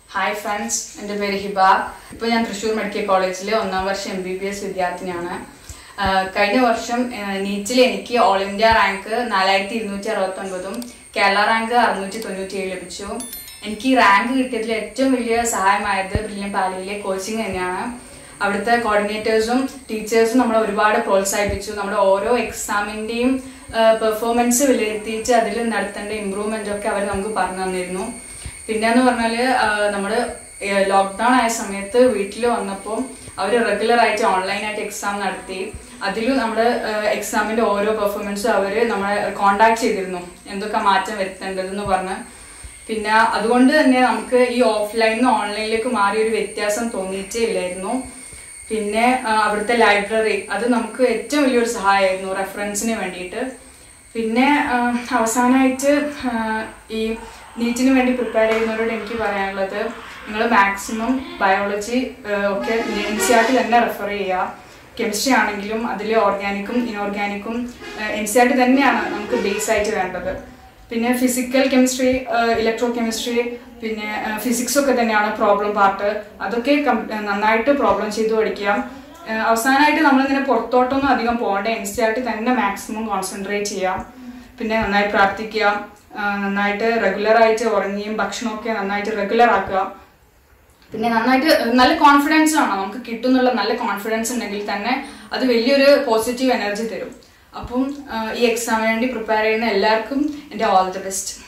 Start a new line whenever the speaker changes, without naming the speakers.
hi friends എൻ്റെ പേര് ഹിബ ഇപ്പോൾ ഞാൻ തൃശ്ശൂർ മെഡിക്കൽ കോളേജിലെ ഒന്നാം വർഷം എം ബി ബി എസ് വിദ്യാർത്ഥിനിയാണ് ആഹ് കഴിഞ്ഞ വർഷം നീറ്റിൽ എനിക്ക് ഓൾ ഇന്ത്യ റാങ്ക് നാലായിരത്തി ഇരുന്നൂറ്റി അറുപത്തൊൻപതും കേരള റാങ്ക് അറുന്നൂറ്റി തൊണ്ണൂറ്റി ഏഴ് ലഭിച്ചു എനിക്ക് ഈ റാങ്ക് കിട്ടിയതിൽ ഏറ്റവും വലിയ സഹായമായത് ബ്രില്യൻ പാലിയിലെ കോച്ചിങ് തന്നെയാണ് അവിടുത്തെ കോർഡിനേറ്റേഴ്സും ടീച്ചേഴ്സും നമ്മളെ ഒരുപാട് പ്രോത്സാഹിപ്പിച്ചു നമ്മുടെ ഓരോ എക്സാമിൻ്റെയും പെർഫോമൻസ് വിലയിരുത്തിയിട്ട് അതിൽ നടത്തേണ്ട ഇമ്പ്രൂവ്മെൻ്റ് ഒക്കെ അവർ നമുക്ക് പറഞ്ഞു തന്നിരുന്നു പിന്നെ എന്ന് പറഞ്ഞാൽ നമ്മൾ ലോക്ക്ഡൗൺ ആയ സമയത്ത് വീട്ടിൽ വന്നപ്പോൾ അവർ റെഗുലർ ആയിട്ട് ഓൺലൈനായിട്ട് എക്സാം നടത്തി അതിലും നമ്മുടെ എക്സാമിൻ്റെ ഓരോ പെർഫോമൻസും അവർ നമ്മളെ കോണ്ടാക്ട് ചെയ്തിരുന്നു എന്തൊക്കെ മാറ്റം വരുത്തേണ്ടതെന്ന് പറഞ്ഞ് പിന്നെ അതുകൊണ്ട് തന്നെ നമുക്ക് ഈ ഓഫ്ലൈനിൽ നിന്ന് ഓൺലൈനിലേക്ക് മാറിയ ഒരു വ്യത്യാസം തോന്നിയിട്ടേ ഇല്ലായിരുന്നു പിന്നെ ആ, അവിടുത്തെ ലൈബ്രറി അത് നമുക്ക് ഏറ്റവും വലിയൊരു സഹായമായിരുന്നു റെഫറൻസിന് വേണ്ടിയിട്ട് പിന്നെ ആ, അവസാനമായിട്ട് ആ, ഈ നീറ്റിന് വേണ്ടി പ്രിപ്പയർ ചെയ്യുന്നവരോട് എനിക്ക് പറയാനുള്ളത് നിങ്ങൾ മാക്സിമം ബയോളജി ഒക്കെ എൻ സി ആർ ടി തന്നെ റെഫർ ചെയ്യുക കെമിസ്ട്രി ആണെങ്കിലും അതിൽ ഓർഗാനിക്കും ഇനോർഗാനിക്കും എൻ സി ആർ ടി തന്നെയാണ് നമുക്ക് ബേസ് ആയിട്ട് വേണ്ടത് പിന്നെ ഫിസിക്കൽ കെമിസ്ട്രി ഇലക്ട്രോ കെമിസ്ട്രി പിന്നെ ഫിസിക്സ് ഒക്കെ തന്നെയാണ് പ്രോബ്ലം പാർട്ട് അതൊക്കെ കം- ഏഹ് നന്നായിട്ട് പ്രോബ്ലം ചെയ്ത് പഠിക്കുക ഏഹ് അവസാനമായിട്ട് നമ്മളിങ്ങനെ പുറത്തോട്ടൊന്നും അധികം പോകേണ്ട എൻ സി ആർ ടി തന്നെ മാക്സിമം കോൺസെൻട്രേറ്റ് ചെയ്യാം പിന്നെ നന്നായി പ്രാർത്ഥിക്കുക ആഹ് നന്നായിട്ട് റെഗുലറായിട്ട് ഉറങ്ങിയും ഭക്ഷണമൊക്കെ നന്നായിട്ട് റെഗുലർ ആക്കുക പിന്നെ നന്നായിട്ട് നല്ല കോൺഫിഡൻസ് ആണ് നമുക്ക് കിട്ടുന്നുള്ള നല്ല കോൺഫിഡൻസ് ഉണ്ടെങ്കിൽ തന്നെ അത് വലിയൊരു പോസിറ്റീവ് എനർജി തരും അപ്പം ആഹ് ഈ എക്സാമിന് വേണ്ടി പ്രിപ്പയർ ചെയ്യുന്ന എല്ലാവർക്കും എൻ്റെ ഓൾ ദി ബെസ്റ്റ്